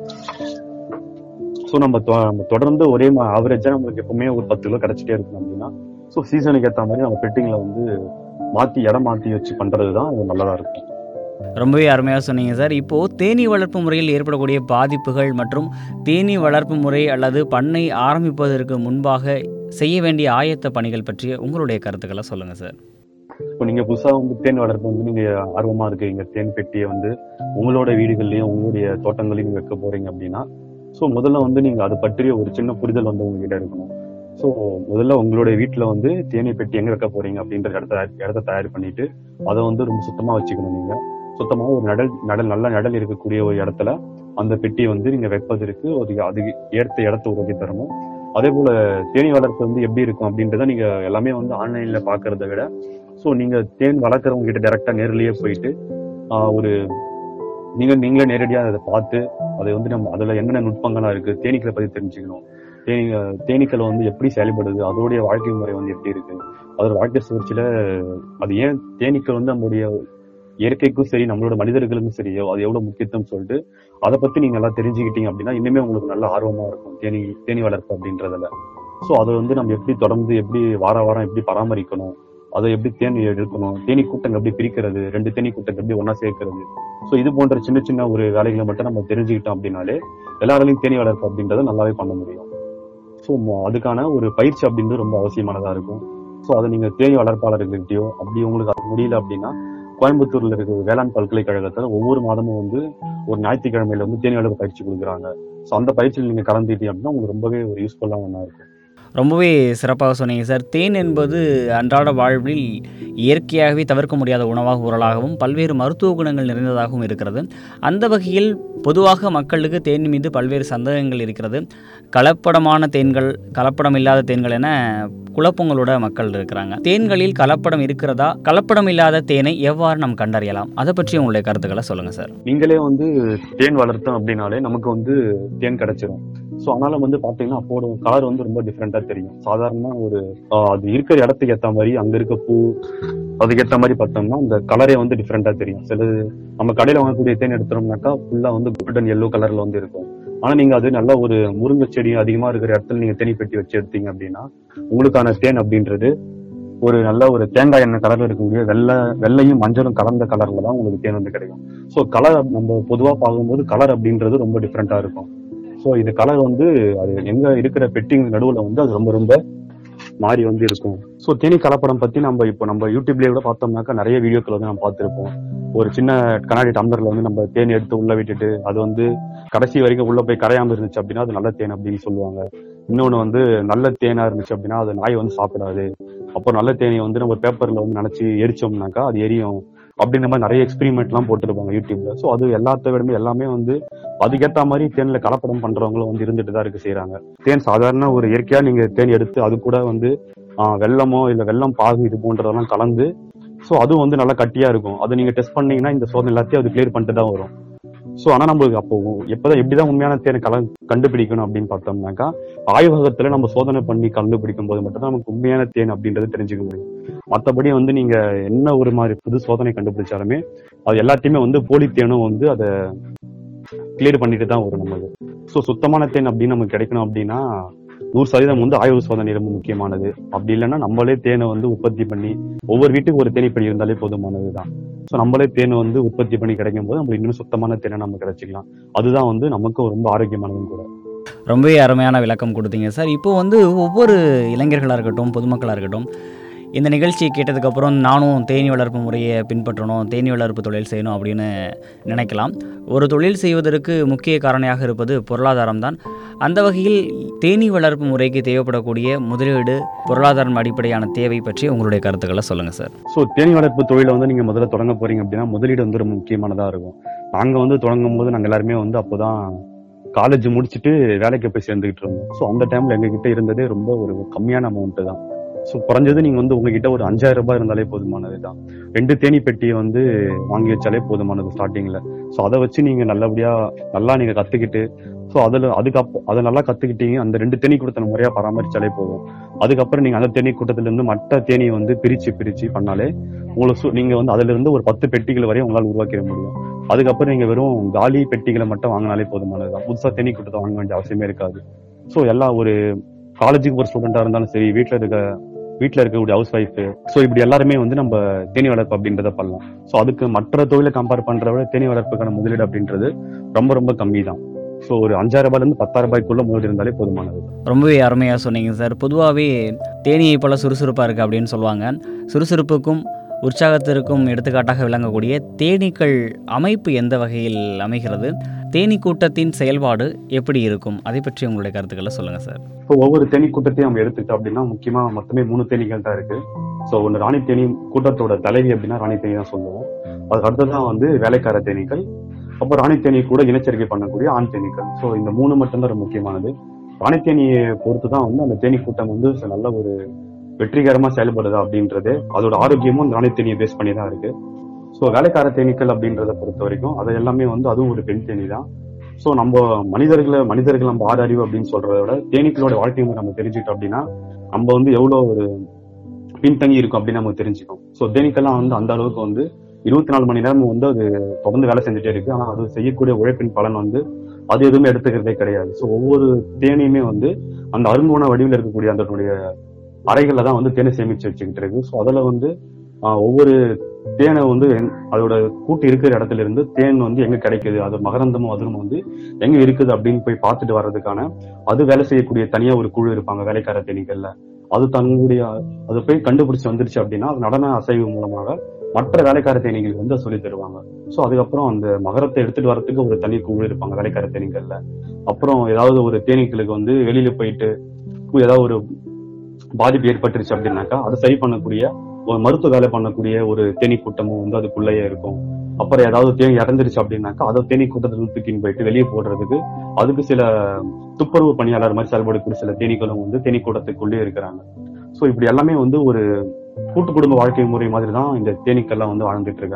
ஸோ நம்ம தொ- நம்ம தொடர்ந்து ஒரே ஆவரேஜா நம்மளுக்கு எப்பவுமே ஒரு பத்து கிலோ கிடைச்சிட்டே இருக்கும் அப்படின்னா ஸோ சீசனுக்கு ஏற்ற மாதிரி நம்ம பெட்டிங்களை வந்து மாத்தி இடம் மாத்தி வச்சு பண்றது தான் அது நல்லதா இருக்கும் ரொம்பவே அருமையாக சொன்னீங்க சார் இப்போது தேனீ வளர்ப்பு முறையில் ஏற்படக்கூடிய பாதிப்புகள் மற்றும் தேனீ வளர்ப்பு முறை அல்லது பண்ணை ஆரம்பிப்பதற்கு முன்பாக செய்ய வேண்டிய ஆயத்த பணிகள் பற்றிய உங்களுடைய கருத்துக்களை சொல்லுங்கள் சார் இப்போ நீங்க புதுசா வந்து தேன் வளர்ப்பு வந்து நீங்க ஆர்வமா இருக்கீங்க தேன் பெட்டியை வந்து உங்களோட வீடுகள்லயும் உங்களுடைய தோட்டங்களையும் நீங்க வைக்க போறீங்க அப்படின்னா ஸோ முதல்ல வந்து நீங்க அது பற்றிய ஒரு சின்ன புரிதல் வந்து உங்ககிட்ட இருக்கணும் ஸோ முதல்ல உங்களுடைய வீட்டுல வந்து தேனீ பெட்டி எங்க வைக்க போறீங்க அப்படின்ற இடத்த இடத்த தயார் பண்ணிட்டு அதை வந்து ரொம்ப சுத்தமா வச்சுக்கணும் நீங்க சுத்தமா ஒரு நடல் நடல் நல்ல நடல் இருக்கக்கூடிய ஒரு இடத்துல அந்த பெட்டியை வந்து நீங்க வைப்பதற்கு ஒரு அதுக்கு ஏற்ற இடத்த உருவாக்கி தரணும் அதே போல தேனீ வளர்ப்பு வந்து எப்படி இருக்கும் அப்படின்றத நீங்க எல்லாமே வந்து ஆன்லைன்ல பாக்குறத விட ஸோ நீங்க தேன் வளர்க்குறவங்க கிட்ட டைரக்டா நேர்லயே போயிட்டு ஆஹ் ஒரு நீங்க நீங்களே நேரடியா அதை பார்த்து அதை வந்து நம்ம அதுல என்னென்ன நுட்பங்களா இருக்கு தேனீக்களை பத்தி தெரிஞ்சுக்கணும் தேனீ தேனீக்கள் வந்து எப்படி செயல்படுது அதோடைய வாழ்க்கை முறை வந்து எப்படி இருக்கு அதோட வாழ்க்கை சுழற்சியில அது ஏன் தேனீக்கள் வந்து நம்மளுடைய இயற்கைக்கும் சரி நம்மளோட மனிதர்களுக்கும் சரியோ அது எவ்வளவு முக்கியத்துவம் சொல்லிட்டு அதை பத்தி நீங்க எல்லாம் தெரிஞ்சுக்கிட்டீங்க அப்படின்னா இன்னுமே உங்களுக்கு நல்ல ஆர்வமா இருக்கும் தேனி தேனி வளர்ப்பு அப்படின்றதுல ஸோ அதை வந்து நம்ம எப்படி தொடர்ந்து எப்படி வார வாரம் எப்படி பராமரிக்கணும் அதை எப்படி தேனி எடுக்கணும் தேனி கூட்டங்கள் எப்படி பிரிக்கிறது ரெண்டு தேனி கூட்டங்கள் எப்படி ஒண்ணா சேர்க்கிறது ஸோ இது போன்ற சின்ன சின்ன ஒரு வேலைகளை மட்டும் நம்ம தெரிஞ்சுக்கிட்டோம் அப்படின்னாலே எல்லாராலையும் தேனி வளர்ப்பு அப்படின்றத நல்லாவே பண்ண முடியும் ஸோ அதுக்கான ஒரு பயிற்சி அப்படின்றது ரொம்ப அவசியமானதா இருக்கும் ஸோ அதை நீங்க தேனி வளர்ப்பாளர்கள்கிட்டயோ அப்படி உங்களுக்கு அது முடியல அப்படின்னா கோயம்புத்தூர்ல இருக்கிற வேளாண் பல்கலைக்கழகத்துல ஒவ்வொரு மாதமும் வந்து ஒரு ஞாயிற்றுக்கிழமையில வந்து தேனி வளர்ப்பு பயிற்சி கொடுக்குறாங்க ஸோ அந்த பயிற்சியில் நீங்க கலந்துட்டீங்க அப்படின்னா உங்களுக்கு ரொம்பவே ஒரு யூஸ்ஃபுல்லாக ஒன்றா இருக்கும் ரொம்பவே சிறப்பாக சொன்னீங்க சார் தேன் என்பது அன்றாட வாழ்வில் இயற்கையாகவே தவிர்க்க முடியாத உணவாக உரலாகவும் பல்வேறு மருத்துவ குணங்கள் நிறைந்ததாகவும் இருக்கிறது அந்த வகையில் பொதுவாக மக்களுக்கு தேன் மீது பல்வேறு சந்தேகங்கள் இருக்கிறது கலப்படமான தேன்கள் கலப்படம் இல்லாத தேன்கள் என குழப்பங்களோட மக்கள் இருக்கிறாங்க தேன்களில் கலப்படம் இருக்கிறதா கலப்படம் இல்லாத தேனை எவ்வாறு நாம் கண்டறியலாம் அதை பற்றி உங்களுடைய கருத்துக்களை சொல்லுங்கள் சார் நீங்களே வந்து தேன் வளர்த்தோம் அப்படின்னாலே நமக்கு வந்து தேன் கிடைச்சிரும் ஸோ அதனால வந்து பாத்தீங்கன்னா அப்போட கலர் வந்து ரொம்ப டிஃப்ரெண்டா தெரியும் சாதாரணமா ஒரு ஆஹ், அது இருக்கிற இடத்துக்கு ஏத்த மாதிரி அங்க இருக்க பூ அதுக்கு ஏத்த மாதிரி பார்த்தோம்னா அந்த கலரே வந்து டிஃப்ரெண்டா தெரியும் சிலது நம்ம கடையில வாங்கக்கூடிய தேன் எடுத்தோம்னாக்கா ஃபுல்லா வந்து கோல்டன் எல்லோ கலர்ல வந்து இருக்கும் ஆனா நீங்க அது நல்ல ஒரு முருங்கை செடி அதிகமா இருக்கிற இடத்துல நீங்க தேனி பெட்டி வச்சு எடுத்தீங்க அப்படின்னா உங்களுக்கான தேன் அப்படின்றது ஒரு நல்ல ஒரு தேங்காய் எண்ணெய் கலர்ல இருக்கக்கூடிய வெள்ளை வெள்ளையும் மஞ்சளும் கலந்த கலர்ல தான் உங்களுக்கு தேன் வந்து கிடைக்கும் ஸோ கலர் நம்ம பொதுவா பார்க்கும்போது கலர் அப்படின்றது ரொம்ப டிஃப்ரெண்டா இருக்கும் ஸோ இது கலர் வந்து அது எங்க இருக்கிற பெட்டிங் நடுவுல வந்து அது ரொம்ப ரொம்ப மாறி வந்து இருக்கும் ஸோ தேனி கலப்படம் பத்தி நம்ம இப்போ நம்ம யூடியூப்லயே கூட பார்த்தோம்னாக்கா நிறைய வீடியோக்கள் வந்து நம்ம பார்த்திருப்போம் ஒரு சின்ன கண்ணாடி டம்ளர்ல வந்து நம்ம தேன் எடுத்து உள்ள விட்டுட்டு அது வந்து கடைசி வரைக்கும் உள்ள போய் கரையாம இருந்துச்சு அப்படின்னா அது நல்ல தேன் அப்படின்னு சொல்லுவாங்க இன்னொன்னு வந்து நல்ல தேனா இருந்துச்சு அப்படின்னா அது நாய் வந்து சாப்பிடாது அப்போ நல்ல தேனியை வந்து நம்ம பேப்பர்ல வந்து நினைச்சு எரிச்சோம்னாக்கா அது எரியும் அப்படின்ற மாதிரி நிறைய எக்ஸ்பெரிமெண்ட் எல்லாம் போட்டுருப்பாங்க யூடியூப்ல ஸோ அது எல்லாத்த விடமே எல்லாமே வந்து அதுக்கேத்த மாதிரி தேன்ல கலப்படம் பண்றவங்களும் வந்து இருந்துட்டு தான் இருக்கு செய்யறாங்க தேன் சாதாரண ஒரு இயற்கையா நீங்க தேன் எடுத்து அது கூட வந்து ஆஹ், வெல்லமோ இல்ல வெல்லம் பாகு இது போன்றதெல்லாம் கலந்து ஸோ அதுவும் வந்து நல்லா கட்டியா இருக்கும் அதை நீங்க டெஸ்ட் பண்ணீங்கன்னா இந்த சோதனை எல்லாத்தையும் அது கிளியர் பண்ணிட்டு தான் வரும் ஸோ ஆனா நம்மளுக்கு அப்போ எப்பதான் எப்படிதான் உண்மையான தேனை கல கண்டுபிடிக்கணும் அப்படின்னு பார்த்தோம்னாக்கா ஆய்வகத்துல நம்ம சோதனை பண்ணி கண்டுபிடிக்கும் போது மட்டும் தான் நமக்கு உண்மையான தேன் அப்படின்றத தெரிஞ்சுக்க முடியும் மற்றபடி வந்து நீங்க என்ன ஒரு மாதிரி புது சோதனை கண்டுபிடிச்சாலுமே அது எல்லாத்தையுமே வந்து போலி தேனும் வந்து அதை கிளியர் பண்ணிட்டு தான் வரும் நமக்கு ஸோ சுத்தமான தேன் அப்படின்னு நமக்கு கிடைக்கணும் அப்படின்னா நூறு சதவீதம் வந்து ஆய்வு சோதனை ரொம்ப முக்கியமானது அப்படி இல்லைன்னா நம்மளே தேனை வந்து உற்பத்தி பண்ணி ஒவ்வொரு வீட்டுக்கு ஒரு தேனீப்படி இருந்தாலே போதுமானது தான் ஸோ நம்மளே தேனை வந்து உற்பத்தி பண்ணி கிடைக்கும் போது நம்ம இன்னும் சுத்தமான தேனை நம்ம கிடைச்சிக்கலாம் அதுதான் வந்து நமக்கு ரொம்ப ஆரோக்கியமானதும் கூட ரொம்பவே அருமையான விளக்கம் கொடுத்தீங்க சார் இப்போ வந்து ஒவ்வொரு இளைஞர்களாக இருக்கட்டும் பொதுமக்களாக இருக்கட்டும் இந்த நிகழ்ச்சியை கேட்டதுக்கப்புறம் நானும் தேனி வளர்ப்பு முறையை பின்பற்றணும் தேனி வளர்ப்பு தொழில் செய்யணும் அப்படின்னு நினைக்கலாம் ஒரு தொழில் செய்வதற்கு முக்கிய காரணியாக இருப்பது பொருளாதாரம் தான் அந்த வகையில் தேனீ வளர்ப்பு முறைக்கு தேவைப்படக்கூடிய முதலீடு பொருளாதாரம் அடிப்படையான தேவை பற்றி உங்களுடைய கருத்துக்களை சொல்லுங்கள் சார் ஸோ தேனி வளர்ப்பு தொழிலை வந்து நீங்க முதல்ல தொடங்க போறீங்க அப்படின்னா முதலீடு வந்து ரொம்ப முக்கியமானதா இருக்கும் நாங்க வந்து தொடங்கும் போது நாங்க எல்லாருமே வந்து அப்போதான் காலேஜ் முடிச்சுட்டு வேலைக்கு போய் சேர்ந்துகிட்டு இருந்தோம் ஸோ அந்த டைம்ல எங்க கிட்ட இருந்ததே ரொம்ப ஒரு கம்மியான அமௌண்ட் தான் ஸோ குறைஞ்சது நீங்க வந்து உங்ககிட்ட ஒரு அஞ்சாயிரம் ரூபாய் இருந்தாலே போதுமானது தான் ரெண்டு தேனி பெட்டியை வந்து வாங்கி வச்சாலே போதுமானது ஸ்டார்டிங்ல ஸோ அதை வச்சு நீங்க நல்லபடியா நல்லா நீங்க கத்துக்கிட்டு ஸோ அதுல அதுக்கப்புறம் அதை நல்லா கத்துக்கிட்டீங்க அந்த ரெண்டு தேனி கூட்டத்தை முறையா பராமரிச்சாலே போதும் அதுக்கப்புறம் நீங்க அந்த தேனி கூட்டத்துல இருந்து மற்ற தேனியை வந்து பிரிச்சு பிரிச்சு பண்ணாலே உங்களுக்கு சு- நீங்க வந்து அதுல இருந்து ஒரு பத்து பெட்டிகள் வரையும் உங்களால உருவாக்கிட முடியும் அதுக்கப்புறம் நீங்க வெறும் காலி பெட்டிகளை மட்டும் வாங்கினாலே போதுமானதுதான் புதுசா தேனி கூட்டத்தை வாங்க வேண்டிய அவசியமே இருக்காது ஸோ எல்லா ஒரு காலேஜுக்கு ஒரு ஸ்டூடெண்டா இருந்தாலும் சரி வீட்ல இருக்க வீட்ல இருக்கக்கூடிய ஹவுஸ் ஒய்ஃப் ஸோ இப்படி எல்லாருமே வந்து நம்ம தேனி வளர்ப்பு அப்படின்றத பண்ணலாம் ஸோ அதுக்கு மற்ற தொழிலை கம்பேர் பண்றத விட தேனி வளர்ப்புக்கான முதலீடு அப்படின்றது ரொம்ப ரொம்ப கம்மி தான் ஸோ ஒரு அஞ்சாயிரம் ரூபாயில இருந்து பத்தாயிரம் ரூபாய்க்குள்ள முதலீடு இருந்தாலே போதுமானது ரொம்பவே அருமையாக சொன்னீங்க சார் பொதுவாகவே தேனியை போல சுறுசுறுப்பாக இருக்குது அப்படின்னு சொல்லுவாங்க சுறுசுறுப்புக்கும் உற்சாகத்திற்கும் எடுத்துக்காட்டாக விளங்கக்கூடிய தேனீக்கள் அமைப்பு எந்த வகையில் அமைகிறது தேனீ கூட்டத்தின் செயல்பாடு எப்படி இருக்கும் அதை பற்றி உங்களுடைய கருத்துக்களை சொல்லுங்கள் சார் இப்போ ஒவ்வொரு தேனி கூட்டத்தையும் நம்ம எடுத்துக்கிட்டோம் அப்படின்னா முக்கியமா மொத்தமே மூணு தேனீகள் தான் இருக்கு ஸோ ஒன்று ராணி தேனி கூட்டத்தோட தலைவி அப்படின்னா ராணி தேனி தான் சொல்லுவோம் அதுக்கு அடுத்ததான் வந்து வேலைக்கார தேனீக்கள் அப்போ ராணி தேனி கூட இனச்சேர்க்கை பண்ணக்கூடிய ஆண் தேனீக்கள் ஸோ இந்த மூணு மட்டும்தான் ரொம்ப முக்கியமானது ராணி தேனியை பொறுத்து தான் வந்து அந்த தேனி கூட்டம் வந்து ச- நல்ல ஒரு வெற்றிகரமா செயல்படுதா அப்படின்றது அதோட ஆரோக்கியமும் அந்த ராணி தேனியை பேஸ் பண்ணி தான் இருக்கு ஸோ வேலைக்கார தேனீக்கள் அப்படின்றத பொறுத்த வரைக்கும் அது எல்லாமே வந்து அதுவும் ஒரு பெண் தேனி தான் ஸோ நம்ம மனிதர்களை மனிதர்கள் நம்ம ஆறு அறிவு அப்படின்னு சொல்றதை விட தேனீக்களோட வாழ்க்கை முறை நம்ம தெரிஞ்சுக்கிட்டோம் அப்படின்னா நம்ம வந்து எவ்வளவு ஒரு பின்தங்கி இருக்கும் அப்படின்னு நம்ம தெரிஞ்சுக்கோம் ஸோ தேனீக்கெல்லாம் வந்து அந்த அளவுக்கு வந்து இருபத்தி நாலு மணி நேரம் வந்து அது தொடர்ந்து வேலை செஞ்சுட்டே இருக்கு ஆனா அது செய்யக்கூடிய உழைப்பின் பலன் வந்து அது எதுவுமே எடுத்துக்கிறதே கிடையாது ஸோ ஒவ்வொரு தேனியுமே வந்து அந்த அருங்கோண வடிவில் இருக்கக்கூடிய அதனுடைய அறைகள்ல தான் வந்து தேனை சேமிச்சு வச்சுக்கிட்டு இருக்கு ஸோ அதுல வந்து ஆஹ், ஒவ்வொரு தேனை வந்து எங்க- அதோட கூட்டு இருக்கிற இடத்துல இருந்து தேன் வந்து எங்க கிடைக்குது அது மகரந்தமும் அதுவும் வந்து எங்க இருக்குது அப்படின்னு போய் பார்த்துட்டு வர்றதுக்கான அது வேலை செய்யக்கூடிய தனியா ஒரு குழு இருப்பாங்க வேலைக்கார தேனீக்கள்ல அது தன்னுடைய அது போய் கண்டுபிடிச்சு வந்துருச்சு அப்படின்னா அது நடன அசைவு மூலமாக மற்ற வேலைக்கார தேனீகளுக்கு வந்து சொல்லி தருவாங்க ஸோ அதுக்கப்புறம் அந்த மகரத்தை எடுத்துட்டு வரதுக்கு ஒரு தனி குழு இருப்பாங்க வேலைக்கார தேனீக்கள்ல அப்புறம் ஏதாவது ஒரு தேனீக்களுக்கு வந்து வெளியில போயிட்டு ஏதாவது ஒரு பாதிப்பு ஏற்பட்டுருச்சு அப்படின்னாக்கா அதை சரி பண்ணக்கூடிய ஒரு மருத்துவ வேலை பண்ணக்கூடிய ஒரு தேனீ கூட்டமும் வந்து அதுக்குள்ளேயே இருக்கும் அப்புறம் ஏதாவது தேனி இறந்துருச்சு அப்படின்னாக்கா அதை தேனீ கூட்டத்துல தூக்கின்னு போயிட்டு வெளியே போடுறதுக்கு அதுக்கு சில துப்புரவு பணியாளர் மாதிரி செயல்படக்கூடிய சில தேனீக்களும் வந்து தேனீ கூட்டத்துக்குள்ளே இருக்கிறாங்க ஸோ இப்படி எல்லாமே வந்து ஒரு கூட்டு குடும்ப வாழ்க்கை முறை மாதிரி தான் இந்த தேனீக்கள்லாம் வந்து வாழ்ந்துட்டு இருக்காங்க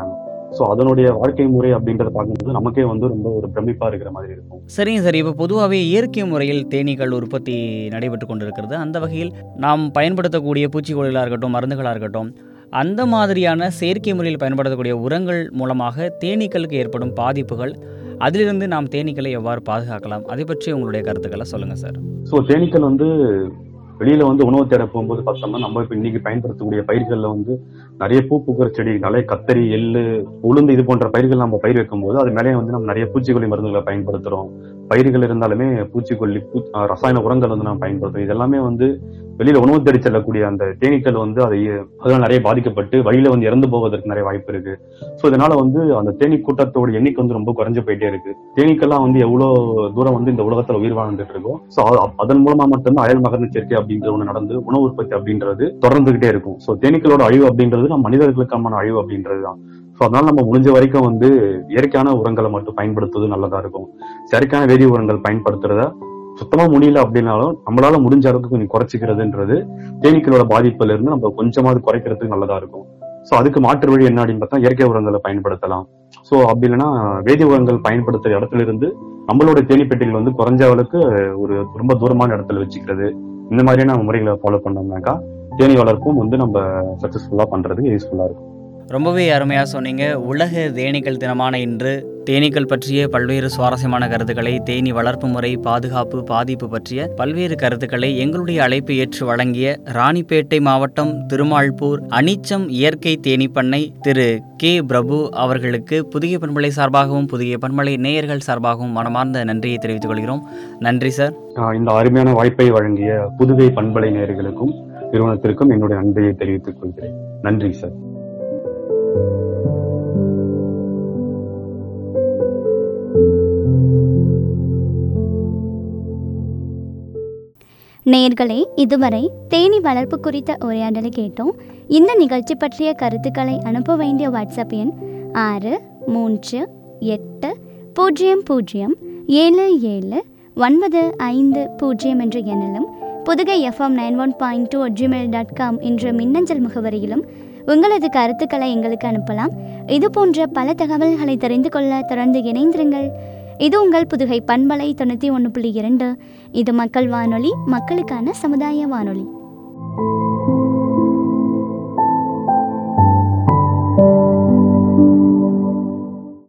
ஸோ அதனுடைய வாழ்க்கை முறை அப்படின்றத பார்க்கும்போது நமக்கே வந்து ரொம்ப ஒரு பிரமிப்பா இருக்கிற மாதிரி இருக்கும் சரிங்க சார் இப்போ பொதுவாகவே இயற்கை முறையில் தேனீக்கள் உற்பத்தி நடைபெற்று கொண்டிருக்கிறது அந்த வகையில் நாம் பயன்படுத்தக்கூடிய பூச்சிக்கொல்லிகளாக இருக்கட்டும் மருந்துகளாக இருக்கட்டும் அந்த மாதிரியான செயற்கை முறையில் பயன்படுத்தக்கூடிய உரங்கள் மூலமாக தேனீக்களுக்கு ஏற்படும் பாதிப்புகள் அதிலிருந்து நாம் தேனீக்களை எவ்வாறு பாதுகாக்கலாம் அதை பற்றி உங்களுடைய கருத்துக்களை சொல்லுங்கள் சார் ஸோ தேனீக்கள் வந்து வெளியில வந்து உணவு தேட போகும்போது பார்த்தோம்னா நம்ம இப்ப இன்னைக்கு பயன்படுத்தக்கூடிய பயிர்கள்ல வந்து நிறைய பூ பூக்கிற செடி நிறைய கத்தரி எள்ளு உளுந்து இது போன்ற பயிர்கள் நம்ம பயிர் வைக்கும்போது அது மேலே வந்து நம்ம நிறைய பூச்சிக்கொல்லி மருந்துகளை பயன்படுத்துறோம் பயிர்கள் இருந்தாலுமே பூச்சிக்கொல்லி பூ அஹ் ரசாயன உரங்கள் வந்து நம்ம பயன்படுத்துறோம் இதெல்லாமே வந்து வெளியில உணவு தேடி செல்லக்கூடிய அந்த தேனீக்கள் வந்து அதை அதெல்லாம் நிறைய பாதிக்கப்பட்டு வழியில வந்து இறந்து போவதற்கு நிறைய வாய்ப்பு இருக்கு ஸோ இதனால வந்து அந்த தேனீ கூட்டத்தோட எண்ணிக்கை வந்து ரொம்ப குறைஞ்சு போயிட்டே இருக்கு தேனீக்கெல்லாம் வந்து எவ்வளவு தூரம் வந்து இந்த உலகத்துல உயிர் வாழ்ந்துட்டு இருக்கோ ஸோ அதன் மூலமா மட்டும்தான் அயல் மகர்ந்து சேர்க்கை அப்படின்ற ஒண்ணு நடந்து உணவு உற்பத்தி அப்படின்றது தொடர்ந்துகிட்டே இருக்கும் ஸோ தேனீக்களோட அழிவு அப்படின்றது நம்ம மனிதர்களுக்கான அழிவு அப்படின்றது தான் ஸோ அதனால நம்ம முடிஞ்ச வரைக்கும் வந்து இயற்கையான உரங்களை மட்டும் பயன்படுத்துவது நல்லதா இருக்கும் செயற்கையான வேதி உரங்கள் பயன்படுத்துறத சுத்தமா முடியல அப்படின்னாலும் நம்மளால முடிஞ்ச அளவுக்கு கொஞ்சம் குறைச்சிக்கிறதுன்றது தேனீக்களோட பாதிப்புல இருந்து நம்ம கொஞ்சமாவது குறைக்கிறதுக்கு நல்லதா இருக்கும் ஸோ அதுக்கு மாற்று வழி என்ன அப்படின்னு பார்த்தா இயற்கை உரங்களை பயன்படுத்தலாம் ஸோ அப்படி இல்லைன்னா வேதி உரங்கள் பயன்படுத்துற இடத்துல இருந்து நம்மளோட தேனீப்பெட்டிகள் வந்து குறைஞ்ச அளவுக்கு ஒரு ரொம்ப தூரமான இடத்துல வச்சுக்கிறது இந்த மாதிரியான முறைகளை ஃபாலோ பண்ணோம்னாக்கா தேனீ வளர்ப்பும் வந்து நம்ம சக்சஸ்ஃபுல்லா பண்றதுக்கு யூஸ்ஃபுல்லா இருக்கும் ரொம்பவே அருமையாக சொன்னீங்க உலக தேனீக்கள் தினமான இன்று தேனீக்கள் பற்றிய பல்வேறு சுவாரஸ்யமான கருத்துக்களை தேனி வளர்ப்பு முறை பாதுகாப்பு பாதிப்பு பற்றிய பல்வேறு கருத்துக்களை எங்களுடைய அழைப்பை ஏற்று வழங்கிய ராணிப்பேட்டை மாவட்டம் திருமால்பூர் அனிச்சம் இயற்கை தேனி பண்ணை திரு கே பிரபு அவர்களுக்கு புதிய பண்பலை சார்பாகவும் புதிய பண்பலை நேயர்கள் சார்பாகவும் மனமார்ந்த நன்றியை தெரிவித்துக் கொள்கிறோம் நன்றி சார் ஆஹ் இந்த அருமையான வாய்ப்பை வழங்கிய புதுகை பண்பலை நேயர்களுக்கும் நிறுவனத்திற்கும் என்னுடைய நன்றியை தெரிவித்துக் கொள்கிறேன் நன்றி சார் நேயர்களே இதுவரை தேனி வளர்ப்பு குறித்த உரையாடலை கேட்டோம் இந்த நிகழ்ச்சி பற்றிய கருத்துக்களை அனுப்ப வேண்டிய வாட்ஸ்அப் எண் ஆறு மூன்று எட்டு பூஜ்ஜியம் பூஜ்ஜியம் ஏழு ஏழு ஒன்பது ஐந்து பூஜ்ஜியம் என்ற எண்ணிலும் Pudukkai FM nine one point two Gmail dot com என்ற மின்னஞ்சல் முகவரியிலும் உங்களது கருத்துக்களை எங்களுக்கு அனுப்பலாம் இது போன்ற பல தகவல்களை தெரிந்து கொள்ள தொடர்ந்து இணைந்திருங்கள் இது உங்கள் புதுகை பண்பலை தொண்ணூற்றி ஒன்று புள்ளி இரண்டு இது மக்கள் வானொலி மக்களுக்கான சமுதாய வானொலி